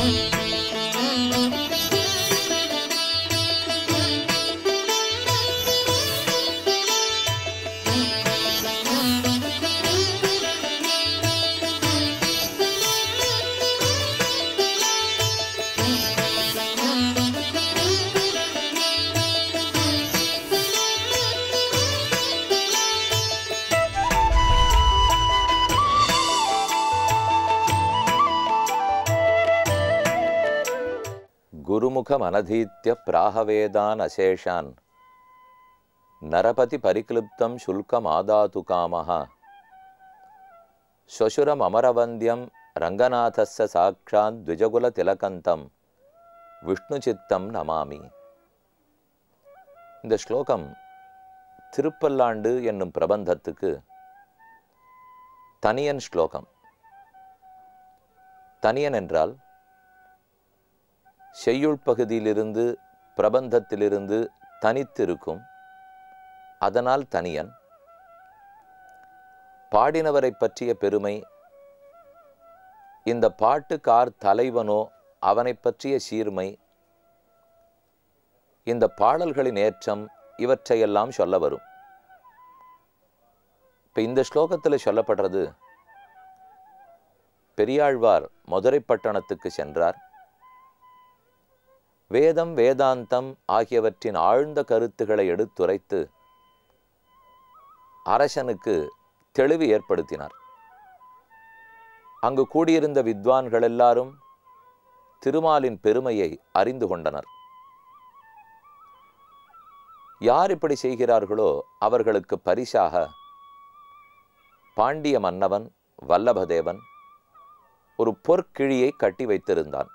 गुरुमुखमनधीत्य प्राहवेदान् अशेषान् नरपति परिक्लुप्तं शुल्कमादातु कामः श्वशुरममरवन्द्यं रङ्गनाथस्य साक्षात् द्विजकुलतिलकन्तं விஷ்ணுசித்தம் நமாமி இந்த ஸ்லோகம் திருப்பல்லாண்டு என்னும் பிரபந்தத்துக்கு தனியன் ஸ்லோகம் தனியன் என்றால் செய்யுள் பகுதியிலிருந்து பிரபந்தத்திலிருந்து தனித்திருக்கும் அதனால் தனியன் பாடினவரை பற்றிய பெருமை இந்த பாட்டுக்கார் தலைவனோ அவனை பற்றிய சீர்மை இந்த பாடல்களின் ஏற்றம் இவற்றையெல்லாம் சொல்ல வரும் இப்போ இந்த ஸ்லோகத்தில் சொல்லப்படுறது பெரியாழ்வார் மதுரை பட்டணத்துக்கு சென்றார் வேதம் வேதாந்தம் ஆகியவற்றின் ஆழ்ந்த கருத்துக்களை எடுத்துரைத்து அரசனுக்கு தெளிவு ஏற்படுத்தினார் அங்கு கூடியிருந்த வித்வான்கள் எல்லாரும் திருமாலின் பெருமையை அறிந்து கொண்டனர் யார் இப்படி செய்கிறார்களோ அவர்களுக்கு பரிசாக பாண்டிய மன்னவன் வல்லபதேவன் ஒரு பொற்கிழியை கட்டி வைத்திருந்தான்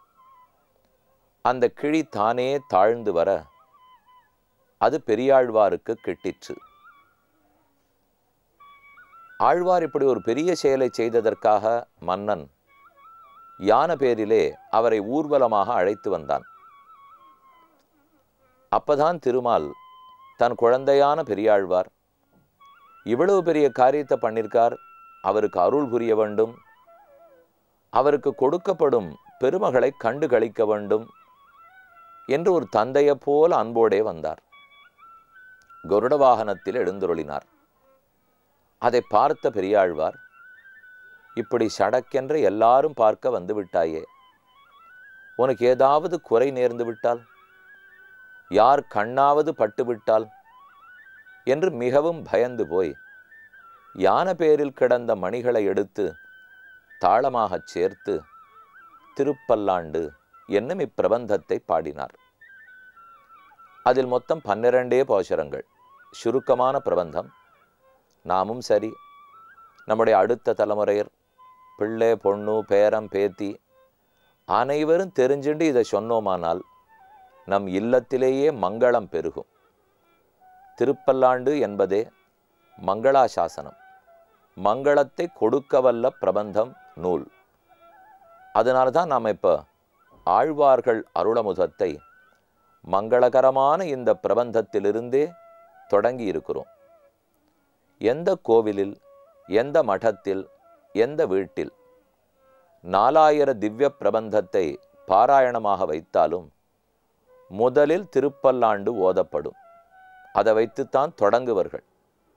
அந்த கிழி தானே தாழ்ந்து வர அது பெரியாழ்வாருக்கு கிட்டிற்று ஆழ்வார் இப்படி ஒரு பெரிய செயலை செய்ததற்காக மன்னன் யான பேரிலே அவரை ஊர்வலமாக அழைத்து வந்தான் அப்பதான் திருமால் தன் குழந்தையான பெரியாழ்வார் இவ்வளவு பெரிய காரியத்தை பண்ணியிருக்கார் அவருக்கு அருள் புரிய வேண்டும் அவருக்கு கொடுக்கப்படும் பெருமகளை கண்டு கழிக்க வேண்டும் என்று ஒரு தந்தையைப் போல அன்போடே வந்தார் கருட வாகனத்தில் எழுந்தருளினார் அதை பார்த்த பெரியாழ்வார் இப்படி சடக்கென்று எல்லாரும் பார்க்க வந்து விட்டாயே உனக்கு ஏதாவது குறை நேர்ந்து விட்டால் யார் கண்ணாவது பட்டு விட்டால் என்று மிகவும் பயந்து போய் யான பேரில் கிடந்த மணிகளை எடுத்து தாளமாகச் சேர்த்து திருப்பல்லாண்டு என்னும் இப்பிரபந்தத்தை பாடினார் அதில் மொத்தம் பன்னிரண்டே போஷரங்கள் சுருக்கமான பிரபந்தம் நாமும் சரி நம்முடைய அடுத்த தலைமுறையர் பிள்ளை பொண்ணு பேரம் பேத்தி அனைவரும் தெரிஞ்சுண்டு இதை சொன்னோமானால் நம் இல்லத்திலேயே மங்களம் பெருகும் திருப்பல்லாண்டு என்பதே மங்களாசாசனம் மங்களத்தை கொடுக்க வல்ல பிரபந்தம் நூல் அதனால தான் நாம் இப்போ ஆழ்வார்கள் அருளமுதத்தை மங்களகரமான இந்த பிரபந்தத்திலிருந்தே தொடங்கி இருக்கிறோம் எந்த கோவிலில் எந்த மഠத்தில் எந்த வீட்டில் நாலாயிர திவ்ய பிரபந்தத்தை பாராயணமாக வைத்தாலும் முதலில் திருப்பல்லாண்டு ஓதப்படும் அதை வைத்துத்தான் தொடங்குவர்கள்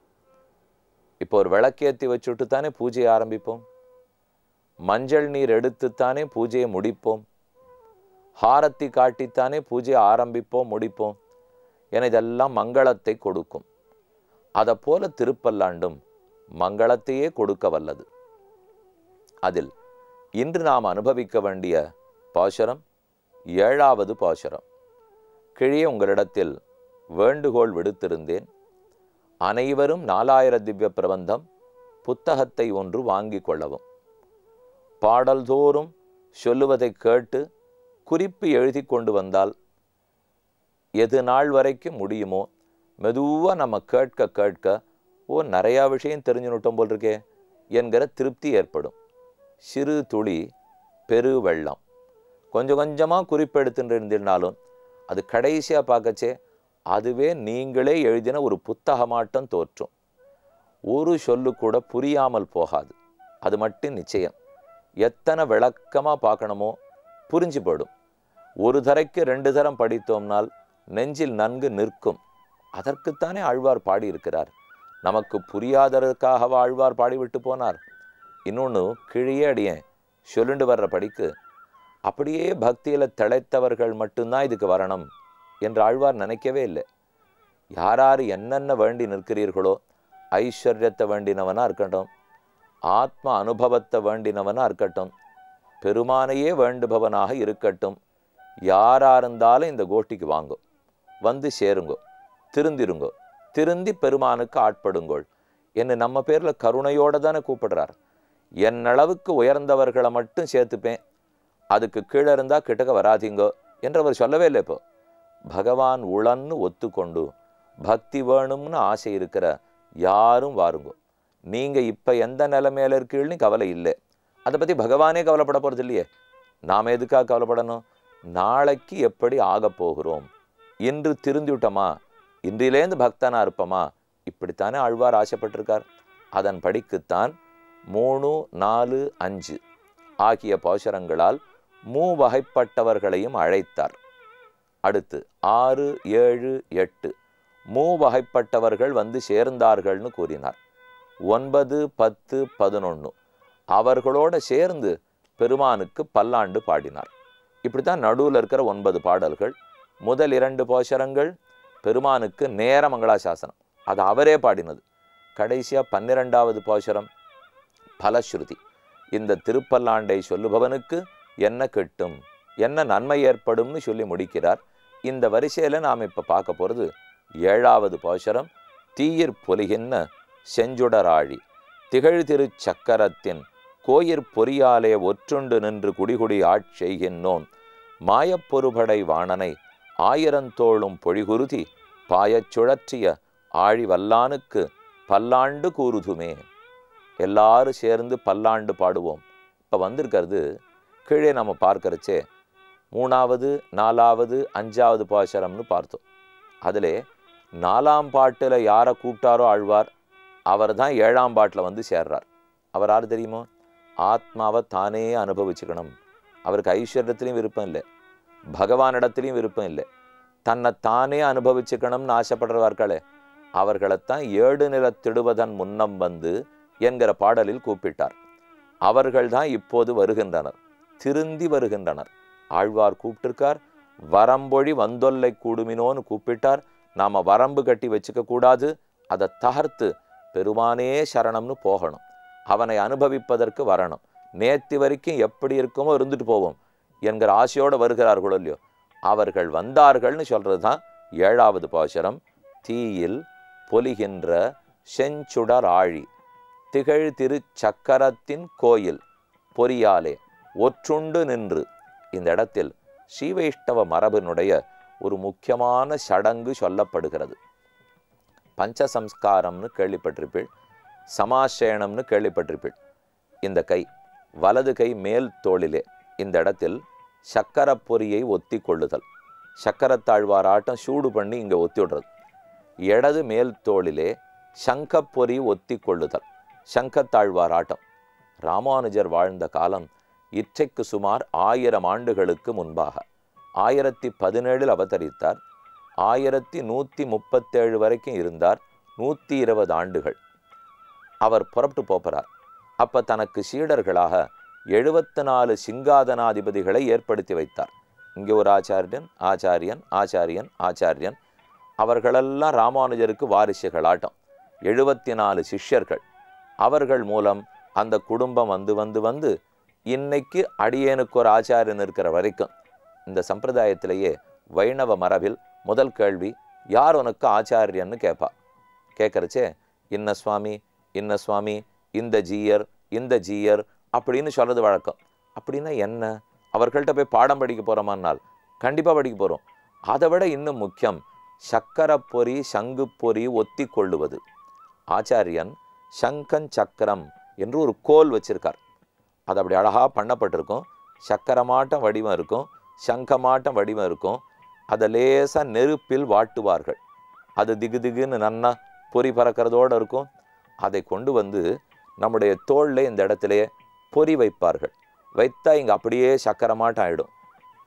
இப்போ ஒரு விளக்கேற்றி வச்சுட்டு தானே பூஜையை ஆரம்பிப்போம் மஞ்சள் நீர் எடுத்துத்தானே பூஜையை முடிப்போம் ஹாரத்தி காட்டித்தானே பூஜையை ஆரம்பிப்போம் முடிப்போம் என இதெல்லாம் மங்களத்தை கொடுக்கும் அதை போல திருப்பல்லாண்டும் மங்களத்தையே கொடுக்க வல்லது அதில் இன்று நாம் அனுபவிக்க வேண்டிய பாசுரம் ஏழாவது பாசுரம் கிழியே உங்களிடத்தில் வேண்டுகோள் விடுத்திருந்தேன் அனைவரும் நாலாயிர திவ்ய பிரபந்தம் புத்தகத்தை ஒன்று வாங்கி கொள்ளவும் பாடல்தோறும் சொல்லுவதை கேட்டு குறிப்பு எழுதி கொண்டு வந்தால் எது நாள் வரைக்கும் முடியுமோ மெதுவாக நம்ம கேட்க கேட்க ஓ நிறையா விஷயம் தெரிஞ்சுனுட்டோம் போல் இருக்கே என்கிற திருப்தி ஏற்படும் சிறு துளி பெரு வெள்ளம் கொஞ்சம் கொஞ்சமாக குறிப்பெடுத்துட்டு இருந்திருந்தாலும் அது கடைசியாக பார்க்கச்சே அதுவே நீங்களே எழுதின ஒரு புத்தகமாட்டம் தோற்றும் ஒரு சொல்லு கூட புரியாமல் போகாது அது மட்டும் நிச்சயம் எத்தனை விளக்கமாக பார்க்கணுமோ புரிஞ்சு போடும் ஒரு தரைக்கு ரெண்டு தரம் படித்தோம்னால் நெஞ்சில் நன்கு நிற்கும் அதற்குத்தானே ஆழ்வார் பாடியிருக்கிறார் நமக்கு புரியாததற்காகவா ஆழ்வார் பாடிவிட்டு போனார் இன்னொன்று கிழியே அடியேன் சொல்லுண்டு வர்ற படிக்கு அப்படியே பக்தியில் திளைத்தவர்கள் மட்டும்தான் இதுக்கு வரணும் என்று ஆழ்வார் நினைக்கவே இல்லை யாரார் என்னென்ன வேண்டி நிற்கிறீர்களோ ஐஸ்வர்யத்தை வேண்டினவனா இருக்கட்டும் ஆத்ம அனுபவத்தை வேண்டினவனா இருக்கட்டும் பெருமானையே வேண்டுபவனாக இருக்கட்டும் யாரா இருந்தாலும் இந்த கோஷ்டிக்கு வாங்கோ வந்து சேருங்கோ திருந்திருங்கோ திருந்தி பெருமானுக்கு ஆட்படுங்கோள் என்ன நம்ம பேர்ல கருணையோட தானே கூப்பிடுறார் என் அளவுக்கு உயர்ந்தவர்களை மட்டும் சேர்த்துப்பேன் அதுக்கு கீழே இருந்தா கிட்டக்க வராதீங்கோ என்று அவர் சொல்லவே இல்லை இப்போ பகவான் உளன்னு ஒத்துக்கொண்டு பக்தி வேணும்னு ஆசை இருக்கிற யாரும் வாருங்கோ நீங்க இப்ப எந்த நிலைமையில இருக்கீள்னு கவலை இல்லை அதை பத்தி பகவானே கவலைப்பட போறது இல்லையே நாம் எதுக்காக கவலைப்படணும் நாளைக்கு எப்படி ஆகப் போகிறோம் இன்று திருந்திவிட்டோமா இன்றிலேந்து பக்தனா இருப்போமா இப்படித்தானே ஆழ்வார் ஆசைப்பட்டிருக்கார் அதன் படிக்குத்தான் மூணு நாலு அஞ்சு ஆகிய பாசுரங்களால் மூவகைப்பட்டவர்களையும் அழைத்தார் அடுத்து ஆறு ஏழு எட்டு மூவகைப்பட்டவர்கள் வந்து சேர்ந்தார்கள்னு கூறினார் ஒன்பது பத்து பதினொன்று அவர்களோட சேர்ந்து பெருமானுக்கு பல்லாண்டு பாடினார் இப்படித்தான் நடுவில் இருக்கிற ஒன்பது பாடல்கள் முதல் இரண்டு போஷரங்கள் பெருமானுக்கு நேர மங்களாசாசனம் அது அவரே பாடினது கடைசியாக பன்னிரெண்டாவது போஷரம் பலஸ்ருதி இந்த திருப்பல்லாண்டை சொல்லுபவனுக்கு என்ன கிட்டும் என்ன நன்மை ஏற்படும்னு சொல்லி முடிக்கிறார் இந்த வரிசையில் நாம் இப்போ பார்க்க போகிறது ஏழாவது போஷரம் தீயிற் பொலிகின்ன செஞ்சுடராழி திகழ் திருச் சக்கரத்தின் கோயிற் பொறியாலே ஒற்றுண்டு நின்று குடிகுடி ஆட்செய்கின்றோன் மாயப்பொருபடை வாணனை ஆயிரந்தோளும் பொழிகுருதி பாயச் சுழற்றிய ஆழி வல்லானுக்கு பல்லாண்டு கூறுதுமே எல்லாரும் சேர்ந்து பல்லாண்டு பாடுவோம் இப்போ வந்திருக்கிறது கீழே நம்ம பார்க்கறச்சே மூணாவது நாலாவது அஞ்சாவது பாசரம்னு பார்த்தோம் அதில் நாலாம் பாட்டில் யாரை கூப்பிட்டாரோ ஆழ்வார் அவர் தான் ஏழாம் பாட்டில் வந்து சேர்றார் அவர் யார் தெரியுமோ ஆத்மாவை தானே அனுபவிச்சுக்கணும் அவருக்கு ஐஸ்வர்யத்திலையும் விருப்பம் இல்லை பகவானிடத்துலையும் விருப்பம் இல்லை தன்னை தானே அனுபவிச்சுக்கணும்னு ஆசைப்படுறவார்களே அவர்களைத்தான் ஏடு நிலத்திடுவதன் முன்னம் வந்து என்கிற பாடலில் கூப்பிட்டார் அவர்கள்தான் இப்போது வருகின்றனர் திருந்தி வருகின்றனர் ஆழ்வார் கூப்பிட்டிருக்கார் வரம்பொழி வந்தொல்லை கூடுமினோன்னு கூப்பிட்டார் நாம வரம்பு கட்டி வச்சுக்க கூடாது அதை தகர்த்து பெருமானே சரணம்னு போகணும் அவனை அனுபவிப்பதற்கு வரணும் நேத்தி வரைக்கும் எப்படி இருக்குமோ இருந்துட்டு போவோம் என்கிற ஆசையோடு வருகிறார்களோ இல்லையோ அவர்கள் வந்தார்கள்னு சொல்றது தான் ஏழாவது பாசுரம் தீயில் பொலிகின்ற செஞ்சுடர் ஆழி திகழ் திரு சக்கரத்தின் கோயில் பொறியாலே ஒற்றுண்டு நின்று இந்த இடத்தில் ஸ்ரீவைஷ்ணவ மரபினுடைய ஒரு முக்கியமான சடங்கு சொல்லப்படுகிறது பஞ்சசம்ஸ்காரம்னு கேள்விப்பட்டிருப்பீள் சமாசேனம்னு கேள்விப்பட்டிருப்பீள் இந்த கை வலது கை மேல் தோளிலே இந்த இடத்தில் சக்கரப் பொரியை ஒத்தி கொள்ளுதல் சக்கரத்தாழ்வார் ஆட்டம் சூடு பண்ணி இங்கே ஒத்தி விடுறது இடது மேல் தோளிலே சங்கப்பொறி ஒத்தி கொள்ளுதல் சங்கத்தாழ்வார் ஆட்டம் ராமானுஜர் வாழ்ந்த காலம் இற்றைக்கு சுமார் ஆயிரம் ஆண்டுகளுக்கு முன்பாக ஆயிரத்தி பதினேழில் அவதரித்தார் ஆயிரத்தி நூற்றி முப்பத்தேழு வரைக்கும் இருந்தார் நூற்றி இருபது ஆண்டுகள் அவர் புறப்பட்டு போகிறார் அப்போ தனக்கு சீடர்களாக எழுபத்து நாலு சிங்காதனாதிபதிகளை ஏற்படுத்தி வைத்தார் இங்கே ஒரு ஆச்சாரியன் ஆச்சாரியன் ஆச்சாரியன் ஆச்சாரியன் அவர்களெல்லாம் ராமானுஜருக்கு வாரிசுகளாட்டம் எழுபத்தி நாலு சிஷ்யர்கள் அவர்கள் மூலம் அந்த குடும்பம் வந்து வந்து வந்து இன்னைக்கு அடியேனுக்கு ஒரு ஆச்சாரியன் இருக்கிற வரைக்கும் இந்த சம்பிரதாயத்திலேயே வைணவ மரபில் முதல் கேள்வி யார் உனக்கு ஆச்சாரியன்னு கேட்பா கேட்கறச்சே இன்ன சுவாமி இன்ன சுவாமி இந்த ஜீயர் இந்த ஜீயர் அப்படின்னு சொல்றது வழக்கம் அப்படின்னா என்ன அவர்கள்ட்ட போய் பாடம் படிக்க போகிறோமானால் கண்டிப்பாக படிக்க போகிறோம் அதை விட இன்னும் முக்கியம் சக்கரப்பொறி சங்குப்பொறி ஒத்தி கொள்ளுவது ஆச்சாரியன் சங்கன் சக்கரம் என்று ஒரு கோல் வச்சிருக்கார் அது அப்படி அழகாக பண்ணப்பட்டிருக்கும் சக்கரமாட்டம் வடிவம் இருக்கும் சங்கமாட்டம் வடிவம் இருக்கும் அதை லேசாக நெருப்பில் வாட்டுவார்கள் அது திகு திகுன்னு நன்னா பொறி பறக்கிறதோடு இருக்கும் அதை கொண்டு வந்து நம்முடைய தோளில் இந்த இடத்துலையே பொறி வைப்பார்கள் வைத்தா இங்கே அப்படியே சக்கரமாட்டம் ஆகிடும்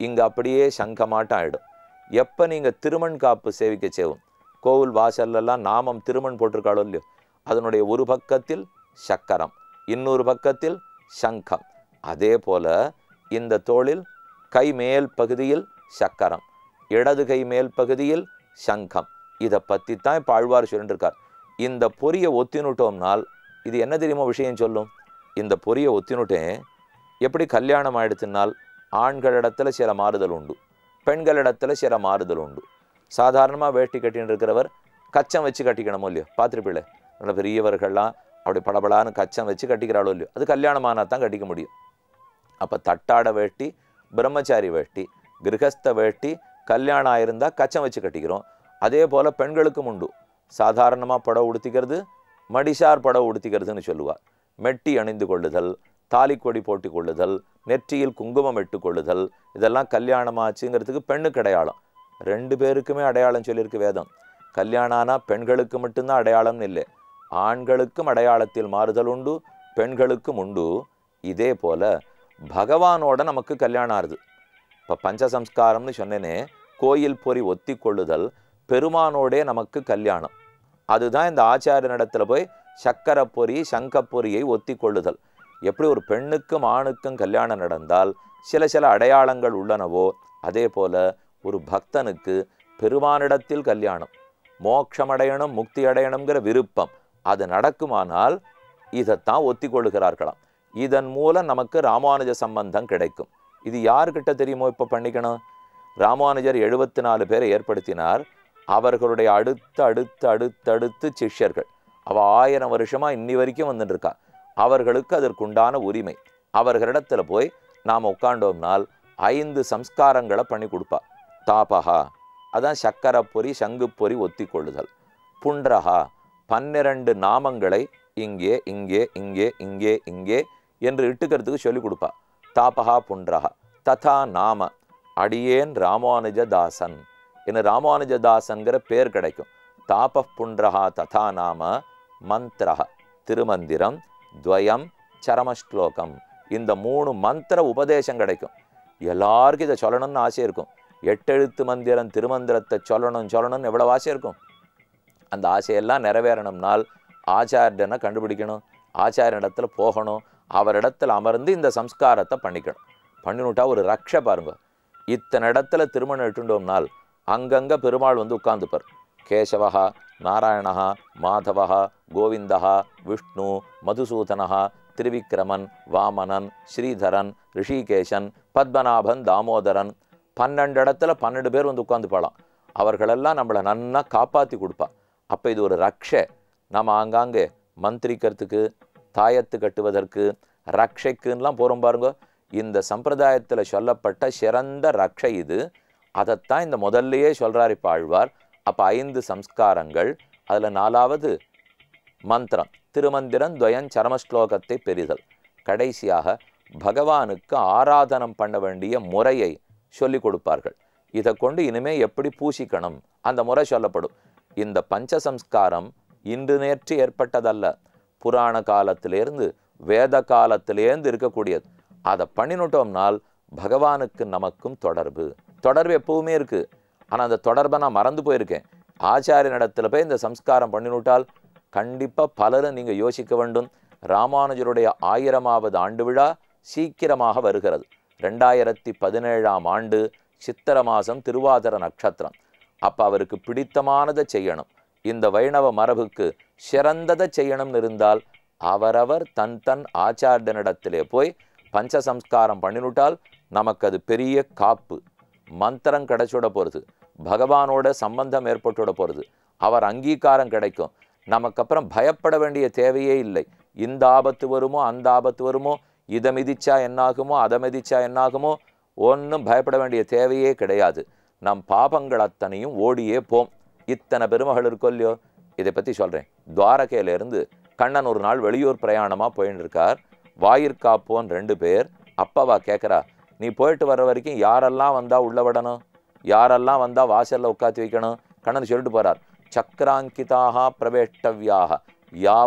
இங்கே அப்படியே சங்கமாட்டம் ஆயிடும் எப்போ நீங்கள் திருமண் காப்பு சேவிக்க செய்வோம் கோவில் வாசல்லலாம் நாமம் திருமண் போட்டிருக்காளோ இல்லையோ அதனுடைய ஒரு பக்கத்தில் சக்கரம் இன்னொரு பக்கத்தில் சங்கம் அதே போல இந்த தோளில் கை மேல் பகுதியில் சக்கரம் இடது கை மேல் பகுதியில் சங்கம் இதை பற்றி தான் இப்போ ஆழ்வார் சொல்லிட்டுருக்கார் இந்த பொரியை ஒத்தினுட்டோம்னால் இது என்ன தெரியுமோ விஷயம் சொல்லும் இந்த பொரியை ஒத்தினுட்டேன் எப்படி கல்யாணம் ஆயிடுத்துனால் ஆண்களிடத்துல சில மாறுதல் உண்டு பெண்களிடத்துல சில மாறுதல் உண்டு சாதாரணமாக வேட்டி கட்டின்னு இருக்கிறவர் கச்சம் வச்சு கட்டிக்கணுமோ இல்லையோ பார்த்துருப்பில்ல நல்ல பெரியவர்கள்லாம் அப்படி படபடான்னு கச்சம் வச்சு கட்டிக்கிறாளோ இல்லையோ அது கல்யாணமானா தான் கட்டிக்க முடியும் அப்போ தட்டாட வேட்டி பிரம்மச்சாரி வேட்டி கிரகஸ்த வேட்டி கல்யாணம் ஆயிருந்தா கச்சம் வச்சு கட்டிக்கிறோம் அதே போல் பெண்களுக்கும் உண்டு சாதாரணமாக புடவை உடுத்திக்கிறது மடிசார் புடவை உடுத்திக்கிறதுன்னு சொல்லுவார் மெட்டி அணிந்து கொள்ளுதல் தாலிக்கொடி போட்டி கொள்ளுதல் நெற்றியில் குங்குமம் இட்டு கொள்ளுதல் இதெல்லாம் கல்யாணமாச்சுங்கிறதுக்கு பெண்ணுக்கு அடையாளம் ரெண்டு பேருக்குமே அடையாளம் சொல்லியிருக்கு வேதம் கல்யாணம் ஆனால் பெண்களுக்கு மட்டும்தான் அடையாளம்னு இல்லை ஆண்களுக்கும் அடையாளத்தில் மாறுதல் உண்டு பெண்களுக்கும் உண்டு இதே போல பகவானோட நமக்கு கல்யாணம் ஆறுது இப்போ பஞ்சசம்ஸ்காரம்னு சொன்னேனே கோயில் பொறி ஒத்தி கொள்ளுதல் பெருமானோடே நமக்கு கல்யாணம் அதுதான் இந்த ஆச்சாரியனிடத்துல போய் சக்கரை பொறி சங்கப்பொரியை ஒத்தி கொள்ளுதல் எப்படி ஒரு பெண்ணுக்கும் ஆணுக்கும் கல்யாணம் நடந்தால் சில சில அடையாளங்கள் உள்ளனவோ அதே போல ஒரு பக்தனுக்கு பெருமானிடத்தில் கல்யாணம் மோட்சமடையணும் முக்தி அடையணுங்கிற விருப்பம் அது நடக்குமானால் இதைத்தான் ஒத்தி கொள்ளுகிறார்களாம் இதன் மூலம் நமக்கு ராமானுஜ சம்பந்தம் கிடைக்கும் இது யாருக்கிட்ட தெரியுமோ இப்போ பண்ணிக்கணும் ராமானுஜர் எழுபத்தி நாலு பேரை ஏற்படுத்தினார் அவர்களுடைய அடுத்த அடுத்த அடுத்தடுத்து சிஷ்யர்கள் அவ ஆயிரம் வருஷமா இன்னி வரைக்கும் வந்துட்டு இருக்கா அவர்களுக்கு அதற்குண்டான உரிமை அவர்களிடத்துல போய் நாம் உட்காண்டோம்னால் ஐந்து சம்ஸ்காரங்களை பண்ணி கொடுப்பா தாபகா அதான் சக்கரை பொறி சங்கு பொறி ஒத்தி கொள்ளுதல் புன்றஹா பன்னிரண்டு நாமங்களை இங்கே இங்கே இங்கே இங்கே இங்கே என்று இட்டுக்கிறதுக்கு சொல்லி கொடுப்பா தாபகா புன்றஹா ததா நாம அடியேன் ராமானுஜதாசன் என்ன ராமானுஜதாசன்கிற பேர் கிடைக்கும் தாப புன்றஹா ததா நாம மந்திரஹ திருமந்திரம் துவயம் சரமஸ்லோகம் இந்த மூணு மந்திர உபதேசம் கிடைக்கும் எல்லாருக்கும் இதை சொல்லணும்னு ஆசை இருக்கும் எட்டெழுத்து மந்திரம் திருமந்திரத்தை சொல்லணும் சொல்லணும்னு எவ்வளோ ஆசை இருக்கும் அந்த ஆசையெல்லாம் நிறைவேறணும்னால் ஆச்சாரியனை கண்டுபிடிக்கணும் ஆச்சாரியனிடத்துல போகணும் அவரிடத்துல அமர்ந்து இந்த சம்ஸ்காரத்தை பண்ணிக்கணும் பண்ணிவிட்டா ஒரு ரக்ஷ பாருங்க இத்தனை இடத்துல திருமணம் இட்டுண்டோம்னால் அங்கங்க பெருமாள் வந்து உட்கார்ந்துப்பார் கேசவஹா நாராயணஹா மாதவஹா கோவிந்தஹா விஷ்ணு மதுசூதனஹா திருவிக்கிரமன் வாமனன் ஸ்ரீதரன் ரிஷிகேசன் பத்மநாபன் தாமோதரன் பன்னெண்டு இடத்துல பன்னெண்டு பேர் வந்து உட்காந்துப்பாளாம் அவர்களெல்லாம் நம்மளை நன்னா காப்பாற்றி கொடுப்பா அப்போ இது ஒரு ரக்ஷை நம்ம ஆங்காங்கே மந்திரிக்கிறதுக்கு தாயத்து கட்டுவதற்கு ரக்ஷைக்குன்னெலாம் போகிறோம் பாருங்க இந்த சம்பிரதாயத்தில் சொல்லப்பட்ட சிறந்த ரக்ஷை இது அதைத்தான் இந்த முதல்லையே சொல்கிறார் இப்போ ஆழ்வார் அப்போ ஐந்து சம்ஸ்காரங்கள் அதில் நாலாவது மந்திரம் திருமந்திரம் துவயம் சரமஸ்லோகத்தை பெரிதல் கடைசியாக பகவானுக்கு ஆராதனம் பண்ண வேண்டிய முறையை சொல்லி கொடுப்பார்கள் இதை கொண்டு இனிமே எப்படி பூசிக்கணும் அந்த முறை சொல்லப்படும் இந்த பஞ்சசம்ஸ்காரம் இன்று நேற்று ஏற்பட்டதல்ல புராண காலத்திலேருந்து வேத காலத்திலேருந்து இருக்கக்கூடியது அதை பண்ணினுட்டோம்னால் பகவானுக்கு நமக்கும் தொடர்பு தொடர்பு எப்பவுமே இருக்கு ஆனால் அந்த தொடர்பை நான் மறந்து போயிருக்கேன் ஆச்சாரியனிடத்துல போய் இந்த சம்ஸ்காரம் பண்ணினுட்டால் கண்டிப்பாக பலரும் நீங்கள் யோசிக்க வேண்டும் ராமானுஜருடைய ஆயிரமாவது ஆண்டு விழா சீக்கிரமாக வருகிறது ரெண்டாயிரத்தி பதினேழாம் ஆண்டு சித்திர மாதம் திருவாதிர நட்சத்திரம் அப்போ அவருக்கு பிடித்தமானதை செய்யணும் இந்த வைணவ மரபுக்கு சிறந்ததை செய்யணும்னு இருந்தால் அவரவர் தன் தன் ஆச்சாரியனிடத்திலே போய் பஞ்சசம்ஸ்காரம் பண்ணினுட்டால் நமக்கு அது பெரிய காப்பு மந்திரம் கிடைச்சுட போகிறது பகவானோட சம்பந்தம் ஏற்பட்டுட போகிறது அவர் அங்கீகாரம் கிடைக்கும் நமக்கு அப்புறம் பயப்பட வேண்டிய தேவையே இல்லை இந்த ஆபத்து வருமோ அந்த ஆபத்து வருமோ இதை மிதிச்சா என்னாகுமோ அதை மிதிச்சா என்னாகுமோ ஒன்றும் பயப்பட வேண்டிய தேவையே கிடையாது நம் பாபங்கள் அத்தனையும் ஓடியே போம் இத்தனை பெருமகள் இருக்கோ இல்லையோ இதை பற்றி சொல்கிறேன் துவாரகையிலேருந்து கண்ணன் ஒரு நாள் வெளியூர் பிரயாணமாக போயின்னு இருக்கார் வாயிற்காப்போன் ரெண்டு பேர் அப்பாவா கேட்குறா நீ போயிட்டு வர்ற வரைக்கும் யாரெல்லாம் வந்தால் உள்ள விடணும் யாரெல்லாம் வந்தால் வாசலில் உட்காத்தி வைக்கணும் கண்ணன் சொல்லிட்டு போகிறார் சக்கராங்கிதாக பிரவேஷ்டவியாக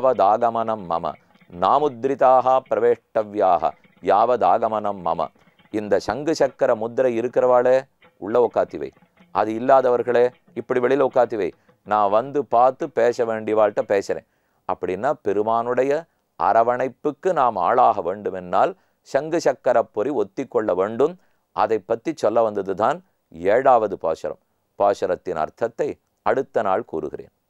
யாவதாகமனம் மம நாமுத்ரிதாக பிரவேஷ்டவியாக யாவதாகமனம் மம இந்த சங்கு சக்கர முத்திரை இருக்கிறவாளே உள்ள உக்காத்தி வை அது இல்லாதவர்களே இப்படி வெளியில உட்காத்தி வை நான் வந்து பார்த்து பேச வேண்டியவாள்கிட்ட பேசுறேன் அப்படின்னா பெருமானுடைய அரவணைப்புக்கு நாம் ஆளாக வேண்டுமென்னால் சங்கு சக்கர பொறி ஒத்தி கொள்ள வேண்டும் அதை பற்றி சொல்ல வந்ததுதான் ஏழாவது பாசுரம் பாசுரத்தின் அர்த்தத்தை அடுத்த நாள் கூறுகிறேன்